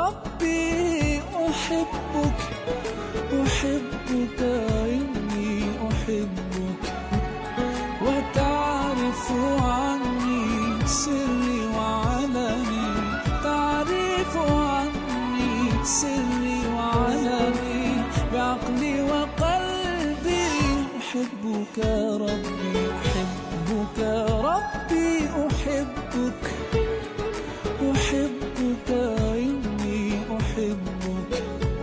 ربي أحبك أحبك إني أحبك وتعرف عني سري وعلني تعرف عني سري وعلني بعقلي وقلبي أحبك ربي أحبك ربي أحبك أحبك إني أحبك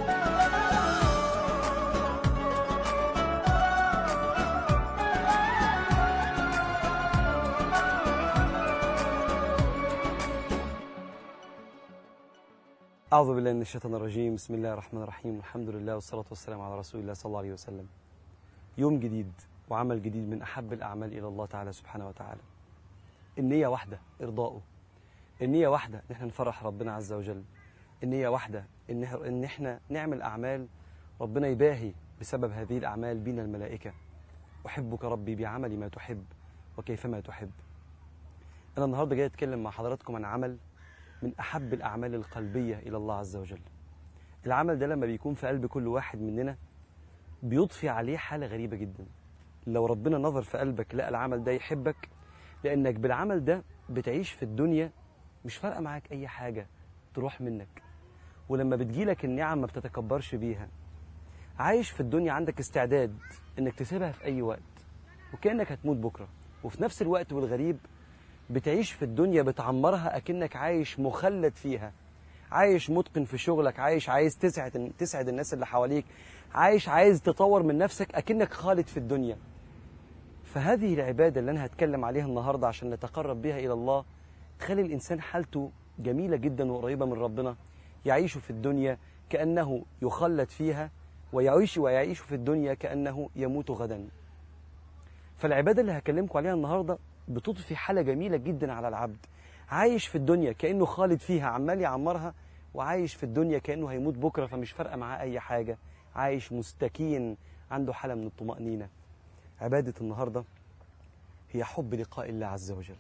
أعوذ بالله من الشيطان الرجيم بسم الله الرحمن الرحيم الحمد لله والصلاة والسلام على رسول الله صلى الله عليه وسلم يوم جديد وعمل جديد من أحب الأعمال إلى الله تعالى سبحانه وتعالى النية واحدة إرضاؤه النية واحدة إن احنا نفرح ربنا عز وجل النية واحدة إن إح- إن احنا نعمل أعمال ربنا يباهي بسبب هذه الأعمال بنا الملائكة أحبك ربي بعمل ما تحب وكيفما تحب أنا النهاردة جاي أتكلم مع حضراتكم عن عمل من أحب الأعمال القلبية إلى الله عز وجل العمل ده لما بيكون في قلب كل واحد مننا بيضفي عليه حالة غريبة جدا لو ربنا نظر في قلبك لقى العمل ده يحبك لأنك بالعمل ده بتعيش في الدنيا مش فارقة معاك أي حاجة تروح منك ولما بتجيلك النعم ما بتتكبرش بيها عايش في الدنيا عندك استعداد انك تسيبها في اي وقت وكانك هتموت بكره وفي نفس الوقت والغريب بتعيش في الدنيا بتعمرها اكنك عايش مخلد فيها عايش متقن في شغلك عايش عايز تسعد تسعد الناس اللي حواليك عايش عايز تطور من نفسك اكنك خالد في الدنيا فهذه العباده اللي انا هتكلم عليها النهارده عشان نتقرب بها الى الله تخلي الانسان حالته جميله جدا وقريبه من ربنا يعيش في الدنيا كانه يخلد فيها ويعيش ويعيش في الدنيا كانه يموت غدا فالعباده اللي هكلمكم عليها النهارده بتضفي حاله جميله جدا على العبد عايش في الدنيا كانه خالد فيها عمال يعمرها وعايش في الدنيا كانه هيموت بكره فمش فارقه معاه اي حاجه عايش مستكين عنده حاله من الطمانينه عباده النهارده هي حب لقاء الله عز وجل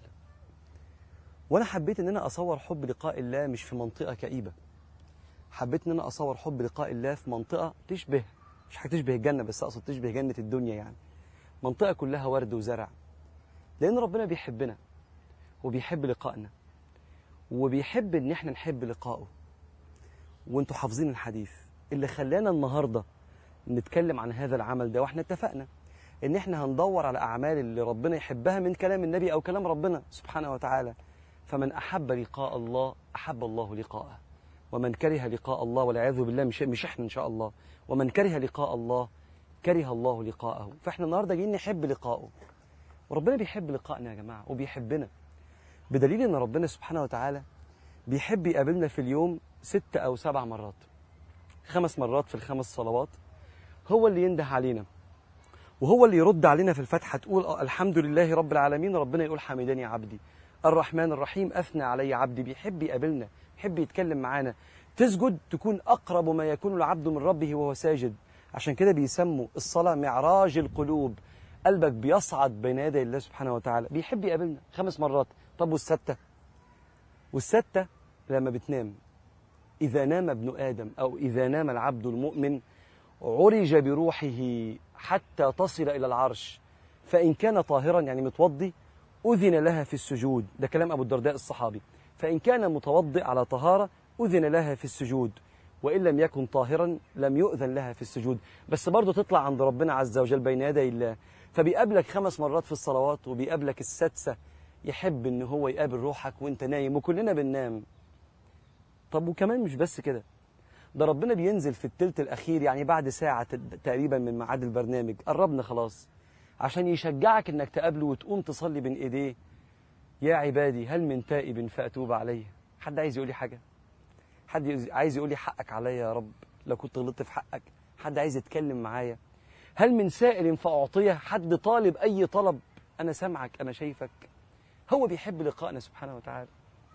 وانا حبيت ان انا اصور حب لقاء الله مش في منطقه كئيبه حبيت ان انا اصور حب لقاء الله في منطقه تشبه مش حاجه تشبه الجنه بس اقصد تشبه جنه الدنيا يعني منطقه كلها ورد وزرع لان ربنا بيحبنا وبيحب لقائنا وبيحب ان احنا نحب لقائه وانتوا حافظين الحديث اللي خلانا النهارده نتكلم عن هذا العمل ده واحنا اتفقنا ان احنا هندور على اعمال اللي ربنا يحبها من كلام النبي او كلام ربنا سبحانه وتعالى فمن احب لقاء الله احب الله لقاءه ومن كره لقاء الله والعياذ بالله مش مش احنا ان شاء الله ومن كره لقاء الله كره الله لقاءه فاحنا النهارده جايين نحب لقاءه وربنا بيحب لقائنا يا جماعه وبيحبنا بدليل ان ربنا سبحانه وتعالى بيحب يقابلنا في اليوم ست او سبع مرات خمس مرات في الخمس صلوات هو اللي ينده علينا وهو اللي يرد علينا في الفاتحه تقول آه الحمد لله رب العالمين ربنا يقول حمدني عبدي الرحمن الرحيم اثنى علي عبدي بيحب يقابلنا بيحب يتكلم معانا تسجد تكون اقرب ما يكون العبد من ربه وهو ساجد عشان كده بيسموا الصلاه معراج القلوب قلبك بيصعد بين يدي الله سبحانه وتعالى بيحب يقابلنا خمس مرات طب والستة والستة لما بتنام إذا نام ابن آدم أو إذا نام العبد المؤمن عرج بروحه حتى تصل إلى العرش فإن كان طاهرا يعني متوضي أذن لها في السجود ده كلام أبو الدرداء الصحابي فإن كان متوضئ على طهارة أذن لها في السجود وإن لم يكن طاهرا لم يؤذن لها في السجود بس برضه تطلع عند ربنا عز وجل بين يدي الله فبيقابلك خمس مرات في الصلوات وبيقابلك السادسة يحب ان هو يقابل روحك وانت نايم وكلنا بننام طب وكمان مش بس كده ده ربنا بينزل في التلت الاخير يعني بعد ساعة تقريبا من ميعاد البرنامج قربنا خلاص عشان يشجعك انك تقابله وتقوم تصلي بين ايديه يا عبادي هل من تائب فاتوب عليه حد عايز يقول لي حاجه حد عايز يقول لي حقك عليا يا رب لو كنت غلطت في حقك حد عايز يتكلم معايا هل من سائل فاعطيه حد طالب اي طلب انا سامعك انا شايفك هو بيحب لقائنا سبحانه وتعالى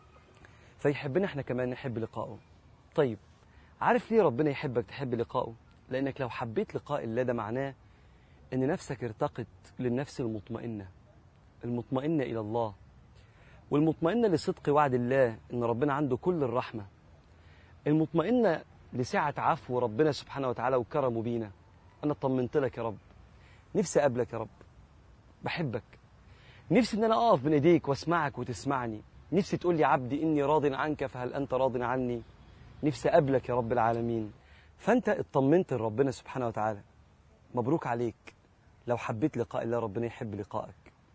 فيحبنا احنا كمان نحب لقائه طيب عارف ليه ربنا يحبك تحب لقائه لانك لو حبيت لقاء الله ده معناه ان نفسك ارتقت للنفس المطمئنه المطمئنه الى الله والمطمئنه لصدق وعد الله ان ربنا عنده كل الرحمه المطمئنة لسعة عفو ربنا سبحانه وتعالى وكرمه بينا أنا طمنت لك يا رب نفسي أقابلك يا رب بحبك نفسي إن أنا أقف بين إيديك وأسمعك وتسمعني نفسي تقول لي عبدي إني راض عنك فهل أنت راض عني نفسي أقابلك يا رب العالمين فأنت اطمنت لربنا سبحانه وتعالى مبروك عليك لو حبيت لقاء الله ربنا يحب لقائك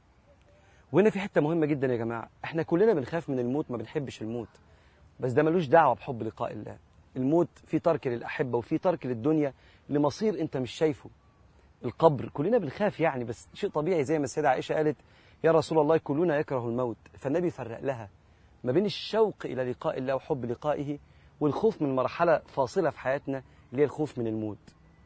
وهنا في حتة مهمة جدا يا جماعة احنا كلنا بنخاف من الموت ما بنحبش الموت بس ده ملوش دعوة بحب لقاء الله الموت في ترك للأحبة وفي ترك للدنيا لمصير انت مش شايفه القبر كلنا بنخاف يعني بس شيء طبيعي زي ما السيدة عائشة قالت يا رسول الله كلنا يكره الموت فالنبي فرق لها ما بين الشوق إلى لقاء الله وحب لقائه والخوف من مرحلة فاصلة في حياتنا اللي هي الخوف من الموت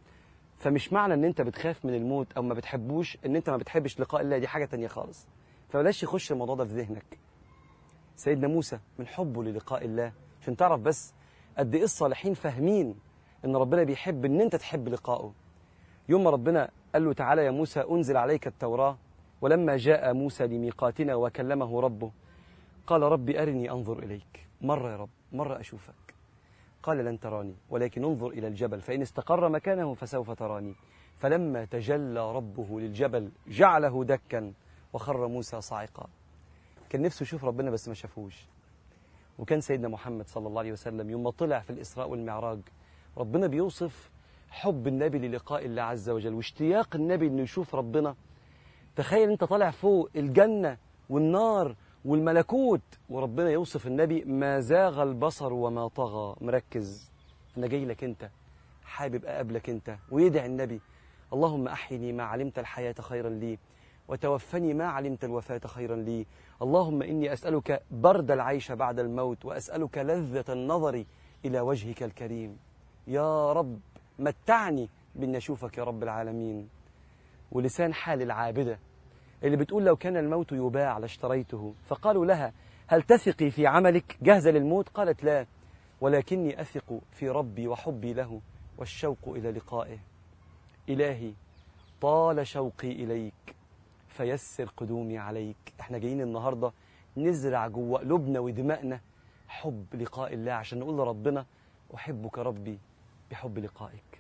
فمش معنى ان انت بتخاف من الموت او ما بتحبوش ان انت ما بتحبش لقاء الله دي حاجة تانية خالص فبلاش يخش الموضوع ده في ذهنك سيدنا موسى من حبه للقاء الله عشان تعرف بس قد ايه الصالحين فاهمين ان ربنا بيحب ان انت تحب لقائه يوم ما ربنا قال له تعالى يا موسى انزل عليك التوراة ولما جاء موسى لميقاتنا وكلمه ربه قال ربي أرني أنظر إليك مرة يا رب مرة أشوفك قال لن تراني ولكن انظر إلى الجبل فإن استقر مكانه فسوف تراني فلما تجلى ربه للجبل جعله دكا وخر موسى صاعقا كان نفسه يشوف ربنا بس ما شافوش وكان سيدنا محمد صلى الله عليه وسلم يوم ما طلع في الإسراء والمعراج ربنا بيوصف حب النبي للقاء الله عز وجل واشتياق النبي انه يشوف ربنا تخيل انت طالع فوق الجنة والنار والملكوت وربنا يوصف النبي ما زاغ البصر وما طغى مركز انا جاي لك انت حابب اقابلك انت ويدعي النبي اللهم احيني ما علمت الحياة خيرا لي وتوفني ما علمت الوفاة خيرا لي اللهم إني أسألك برد العيش بعد الموت وأسألك لذة النظر إلى وجهك الكريم يا رب متعني بأن أشوفك يا رب العالمين ولسان حال العابدة اللي بتقول لو كان الموت يباع لاشتريته فقالوا لها هل تثقي في عملك جاهزة للموت قالت لا ولكني أثق في ربي وحبي له والشوق إلى لقائه إلهي طال شوقي إليك فيسر قدومي عليك احنا جايين النهاردة نزرع جوه قلوبنا ودمائنا حب لقاء الله عشان نقول لربنا أحبك ربي بحب لقائك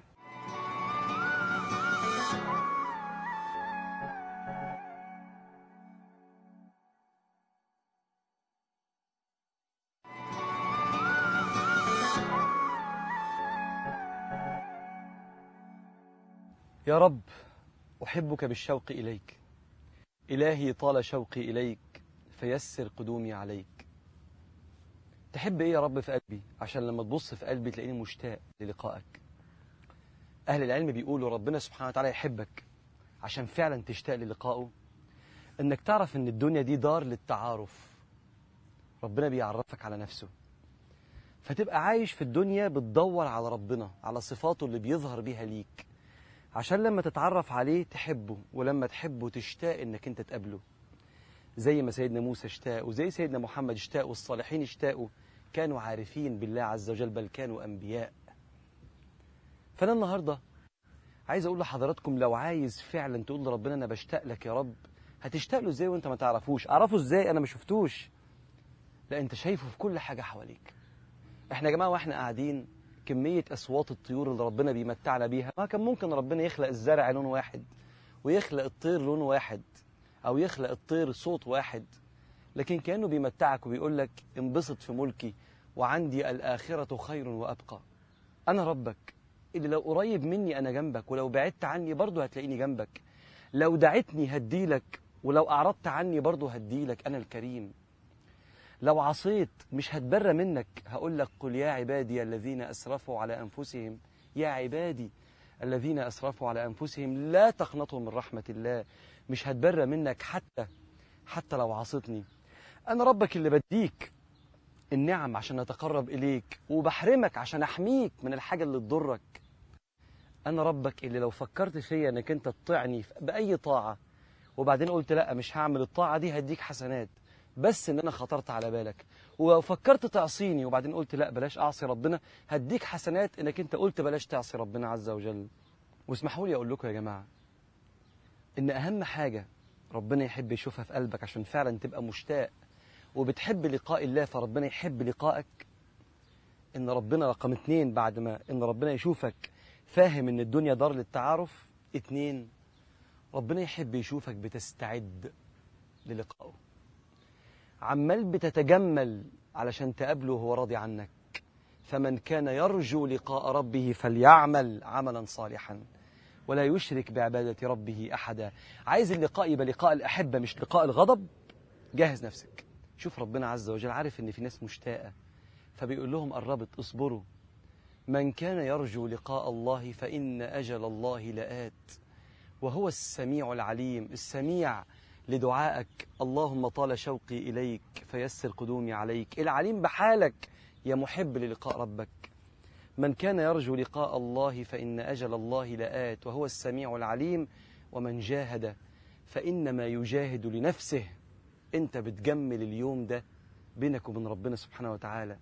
يا رب أحبك بالشوق إليك إلهي طال شوقي إليك فيسر قدومي عليك تحب إيه يا رب في قلبي عشان لما تبص في قلبي تلاقيني مشتاق للقائك أهل العلم بيقولوا ربنا سبحانه وتعالى يحبك عشان فعلا تشتاق للقائه إنك تعرف إن الدنيا دي دار للتعارف ربنا بيعرفك على نفسه فتبقى عايش في الدنيا بتدور على ربنا على صفاته اللي بيظهر بيها ليك عشان لما تتعرف عليه تحبه ولما تحبه تشتاق انك انت تقابله زي ما سيدنا موسى اشتاق وزي سيدنا محمد اشتاق والصالحين اشتاقوا كانوا عارفين بالله عز وجل بل كانوا انبياء فانا النهارده عايز اقول لحضراتكم لو عايز فعلا تقول لربنا انا بشتاق لك يا رب هتشتاق له ازاي وانت ما تعرفوش اعرفه ازاي انا ما شفتوش لا انت شايفه في كل حاجه حواليك احنا يا جماعه واحنا قاعدين كمية أصوات الطيور اللي ربنا بيمتعنا بيها ما كان ممكن ربنا يخلق الزرع لون واحد ويخلق الطير لون واحد أو يخلق الطير صوت واحد لكن كأنه بيمتعك وبيقول لك انبسط في ملكي وعندي الآخرة خير وأبقى أنا ربك اللي لو قريب مني أنا جنبك ولو بعدت عني برضه هتلاقيني جنبك لو دعتني هديلك ولو أعرضت عني برضه هديلك أنا الكريم لو عصيت مش هتبرى منك هقول لك قل يا عبادي الذين أسرفوا على أنفسهم يا عبادي الذين أسرفوا على أنفسهم لا تقنطوا من رحمة الله مش هتبرى منك حتى حتى لو عصيتني أنا ربك اللي بديك النعم عشان أتقرب إليك وبحرمك عشان أحميك من الحاجة اللي تضرك أنا ربك اللي لو فكرت فيا أنك أنت تطيعني بأي طاعة وبعدين قلت لا مش هعمل الطاعة دي هديك حسنات بس ان انا خطرت على بالك وفكرت تعصيني وبعدين قلت لا بلاش اعصي ربنا هديك حسنات انك انت قلت بلاش تعصي ربنا عز وجل واسمحوا لي اقول لكم يا جماعه ان اهم حاجه ربنا يحب يشوفها في قلبك عشان فعلا تبقى مشتاق وبتحب لقاء الله فربنا يحب لقائك ان ربنا رقم اتنين بعد ما ان ربنا يشوفك فاهم ان الدنيا دار للتعارف اتنين ربنا يحب يشوفك بتستعد للقائه عمال بتتجمل علشان تقابله وهو راضي عنك فمن كان يرجو لقاء ربه فليعمل عملا صالحا ولا يشرك بعبادة ربه أحدا عايز اللقاء يبقى لقاء الأحبة مش لقاء الغضب جهز نفسك شوف ربنا عز وجل عارف ان في ناس مشتاقة فبيقول لهم قربت اصبروا من كان يرجو لقاء الله فإن أجل الله لآت وهو السميع العليم السميع لدعائك اللهم طال شوقي إليك فيسر قدومي عليك العليم بحالك يا محب للقاء ربك من كان يرجو لقاء الله فإن أجل الله لآت وهو السميع العليم ومن جاهد فإنما يجاهد لنفسه أنت بتجمل اليوم ده بينك وبين ربنا سبحانه وتعالى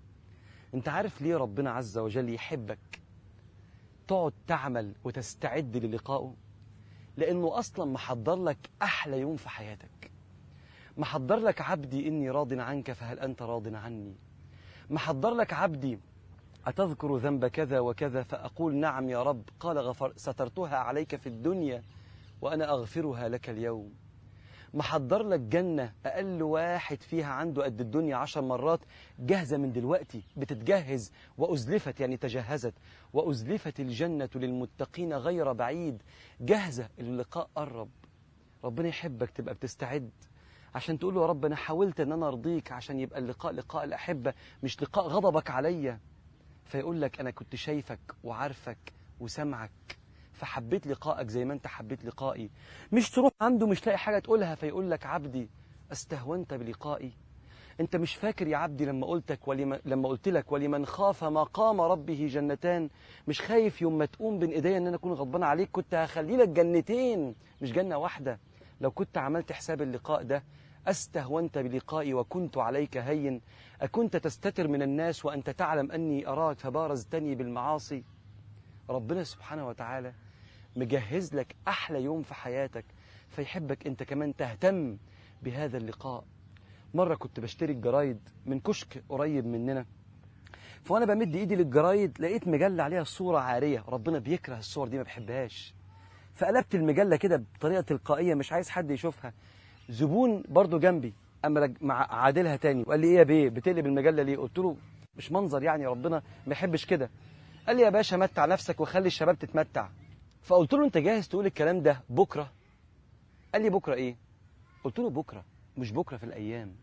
أنت عارف ليه ربنا عز وجل يحبك تقعد تعمل وتستعد للقائه لأنه أصلا محضر لك أحلى يوم في حياتك محضر لك عبدي إني راض عنك فهل أنت راض عني محضر لك عبدي أتذكر ذنب كذا وكذا فأقول نعم يا رب قال غفر سترتها عليك في الدنيا وأنا أغفرها لك اليوم محضر لك جنة أقل واحد فيها عنده قد الدنيا عشر مرات جاهزة من دلوقتي بتتجهز وأزلفت يعني تجهزت وأزلفت الجنة للمتقين غير بعيد جاهزة اللقاء قرب ربنا يحبك تبقى بتستعد عشان تقول له يا رب أنا حاولت أن أنا أرضيك عشان يبقى اللقاء لقاء الأحبة مش لقاء غضبك عليا فيقول لك أنا كنت شايفك وعارفك وسمعك فحبيت لقائك زي ما أنت حبيت لقائي مش تروح عنده مش لاقي حاجة تقولها فيقول لك عبدي استهونت بلقائي أنت مش فاكر يا عبدي لما قلتك ولما لما قلت لك ولمن خاف مقام ربه جنتان مش خايف يوم ما تقوم بين ايديا ان انا اكون غضبان عليك كنت هخلي لك جنتين مش جنة واحدة لو كنت عملت حساب اللقاء ده استهونت بلقائي وكنت عليك هين أكنت تستتر من الناس وأنت تعلم أني أراك فبارزتني بالمعاصي ربنا سبحانه وتعالى مجهز لك أحلى يوم في حياتك فيحبك أنت كمان تهتم بهذا اللقاء مرة كنت بشتري الجرايد من كشك قريب مننا فوانا بمد ايدي للجرايد لقيت مجلة عليها صورة عارية ربنا بيكره الصور دي ما بحبهاش فقلبت المجلة كده بطريقة تلقائية مش عايز حد يشوفها زبون برضو جنبي اما رج- مع عادلها تاني وقال لي ايه يا بيه بتقلب المجله ليه قلت له مش منظر يعني ربنا ما يحبش كده قال لي يا باشا متع نفسك وخلي الشباب تتمتع فقلت له انت جاهز تقول الكلام ده بكره قال لي بكره ايه قلت له بكره مش بكره في الايام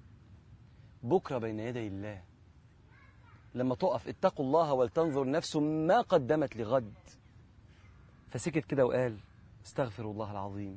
بكره بين يدي الله لما تقف اتقوا الله ولتنظر نفس ما قدمت لغد فسكت كده وقال استغفر الله العظيم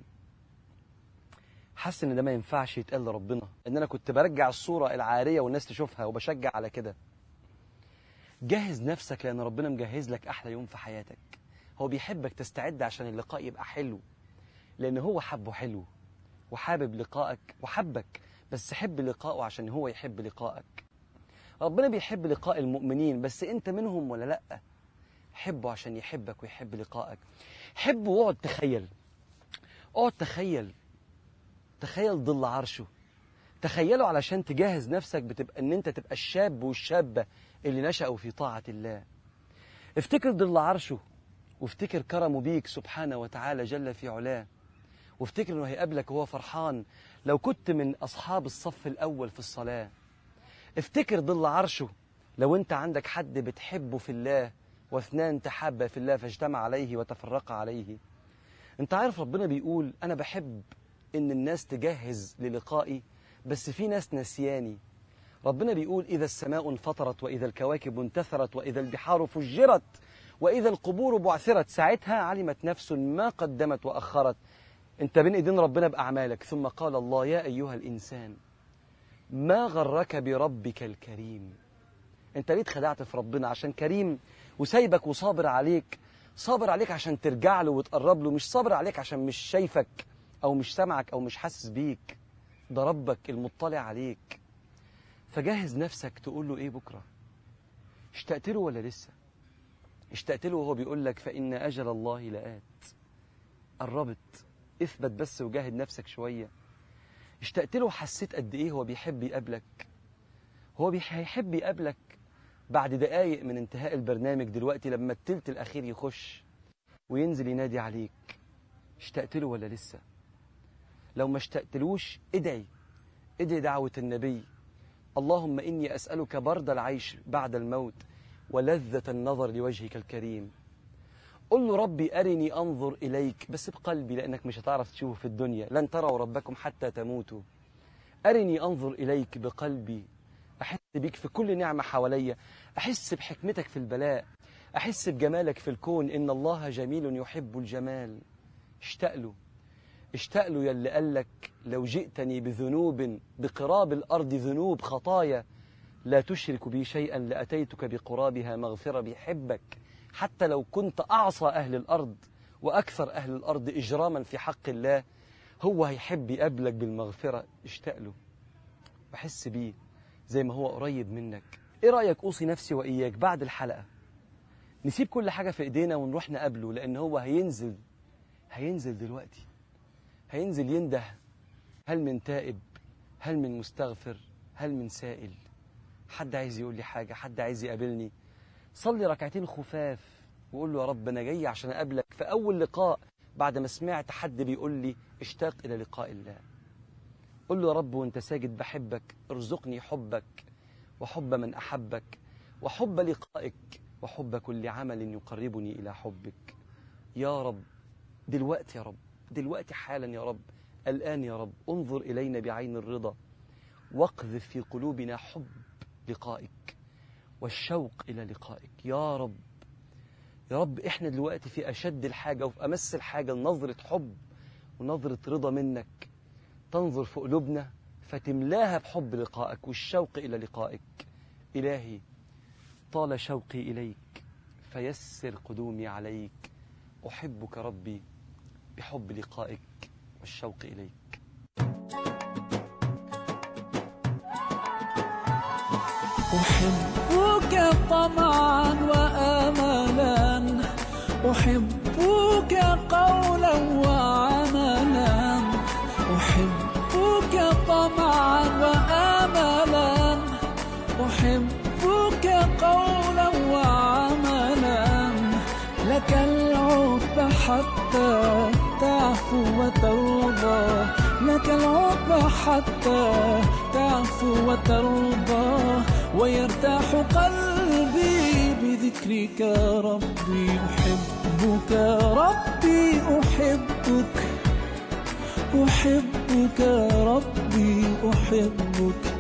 حس ان ده ما ينفعش يتقال لربنا ان انا كنت برجع الصوره العاريه والناس تشوفها وبشجع على كده جهز نفسك لان ربنا مجهز لك احلى يوم في حياتك هو بيحبك تستعد عشان اللقاء يبقى حلو لان هو حبه حلو وحابب لقائك وحبك بس حب لقائه عشان هو يحب لقائك ربنا بيحب لقاء المؤمنين بس انت منهم ولا لا حبه عشان يحبك ويحب لقائك حبه واقعد تخيل اقعد تخيل تخيل ظل عرشه تخيله علشان تجهز نفسك بتبقى ان انت تبقى الشاب والشابة اللي نشأوا في طاعة الله افتكر ظل عرشه وافتكر كرمه بيك سبحانه وتعالى جل في علاه وافتكر انه هيقابلك وهو فرحان لو كنت من اصحاب الصف الاول في الصلاة افتكر ظل عرشه لو انت عندك حد بتحبه في الله واثنان تحابا في الله فاجتمع عليه وتفرق عليه انت عارف ربنا بيقول انا بحب ان الناس تجهز للقائي بس في ناس نسياني ربنا بيقول إذا السماء انفطرت وإذا الكواكب انتثرت وإذا البحار فجرت وإذا القبور بعثرت ساعتها علمت نفس ما قدمت وأخرت أنت بين إيدين ربنا بأعمالك ثم قال الله يا أيها الإنسان ما غرك بربك الكريم أنت ليه اتخدعت في ربنا عشان كريم وسايبك وصابر عليك صابر عليك عشان ترجع له وتقرب له مش صابر عليك عشان مش شايفك أو مش سامعك أو مش حاسس بيك ده ربك المطلع عليك فجهز نفسك تقول له ايه بكره اشتقت له ولا لسه اشتقت له وهو بيقول لك فإن أجل الله لآت قربت اثبت بس وجاهد نفسك شوية اشتقت له وحسيت قد ايه هو بيحب يقابلك هو بيح- هيحب يقابلك بعد دقايق من انتهاء البرنامج دلوقتي لما التلت الأخير يخش وينزل ينادي عليك اشتقت له ولا لسه لو ما اشتقتلوش ادعي ادعي دعوة النبي اللهم إني أسألك برد العيش بعد الموت ولذة النظر لوجهك الكريم قل له ربي أرني أنظر إليك بس بقلبي لأنك مش هتعرف تشوفه في الدنيا لن تروا ربكم حتى تموتوا أرني أنظر إليك بقلبي أحس بيك في كل نعمة حواليا أحس بحكمتك في البلاء أحس بجمالك في الكون إن الله جميل يحب الجمال اشتاق له اشتاق له يلي قال لك لو جئتني بذنوب بقراب الأرض ذنوب خطايا لا تشرك بي شيئا لأتيتك بقرابها مغفرة بيحبك حتى لو كنت أعصى أهل الأرض وأكثر أهل الأرض إجراما في حق الله هو هيحب يقابلك بالمغفرة اشتاق له وحس بيه زي ما هو قريب منك ايه رأيك أوصي نفسي وإياك بعد الحلقة نسيب كل حاجة في إيدينا ونروح نقابله لأن هو هينزل هينزل دلوقتي هينزل ينده هل من تائب هل من مستغفر هل من سائل حد عايز يقول لي حاجة حد عايز يقابلني صلي ركعتين خفاف وقول له يا رب أنا جاي عشان أقابلك في أول لقاء بعد ما سمعت حد بيقول لي اشتاق إلى لقاء الله قل له يا رب وانت ساجد بحبك ارزقني حبك وحب من أحبك وحب لقائك وحب كل عمل يقربني إلى حبك يا رب دلوقتي يا رب دلوقتي حالا يا رب الآن يا رب انظر إلينا بعين الرضا واقذف في قلوبنا حب لقائك والشوق إلى لقائك يا رب يا رب إحنا دلوقتي في أشد الحاجة وفي أمس الحاجة لنظرة حب ونظرة رضا منك تنظر في قلوبنا فتملاها بحب لقائك والشوق إلى لقائك إلهي طال شوقي إليك فيسر قدومي عليك أحبك ربي بحب لقائك والشوق إليك أحبك طمعا وآملا أحبك قولا وعملا أحبك طمعا وآملا أحبك قولا وعملا لك العتب حتى تعفو وترضى لك العتب حتى تعفو وترضى ويرتاح قلبي بذكرك ربي أحبك ربي أحبك أحبك ربي أحبك